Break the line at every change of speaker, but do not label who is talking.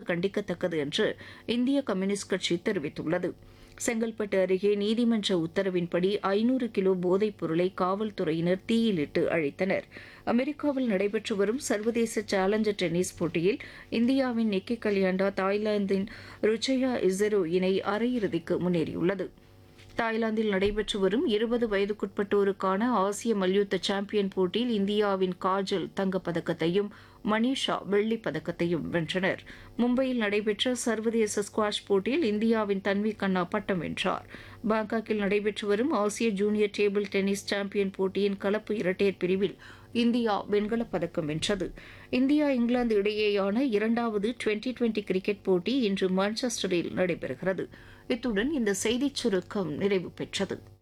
கண்டிக்கத்தக்கது என்று இந்திய கம்யூனிஸ்ட் கட்சி தெரிவித்துள்ளது செங்கல்பட்டு அருகே நீதிமன்ற உத்தரவின்படி ஐநூறு கிலோ போதைப் பொருளை காவல்துறையினர் தீயிலிட்டு அழித்தனர் அமெரிக்காவில் நடைபெற்று வரும் சர்வதேச சேலஞ்சர் டென்னிஸ் போட்டியில் இந்தியாவின் நிக்கி கல்யாண்டா தாய்லாந்தின் ருச்சயா இசரோ இணை அரையிறுதிக்கு முன்னேறியுள்ளது தாய்லாந்தில் நடைபெற்று வரும் இருபது வயதுக்குட்பட்டோருக்கான ஆசிய மல்யுத்த சாம்பியன் போட்டியில் இந்தியாவின் காஜல் தங்கப்பதக்கத்தையும் மணிஷா வெள்ளிப் பதக்கத்தையும் வென்றனர் மும்பையில் நடைபெற்ற சர்வதேச ஸ்குவாஷ் போட்டியில் இந்தியாவின் தன்வி கண்ணா பட்டம் வென்றார் பாங்காக்கில் நடைபெற்று வரும் ஆசிய ஜூனியர் டேபிள் டென்னிஸ் சாம்பியன் போட்டியின் கலப்பு இரட்டையர் பிரிவில் இந்தியா வெண்கலப் பதக்கம் வென்றது இந்தியா இங்கிலாந்து இடையேயான இரண்டாவது டுவெண்டி டுவெண்டி கிரிக்கெட் போட்டி இன்று மான்செஸ்டரில் நடைபெறுகிறது இத்துடன் இந்த செய்திச் சுருக்கம் நிறைவு பெற்றது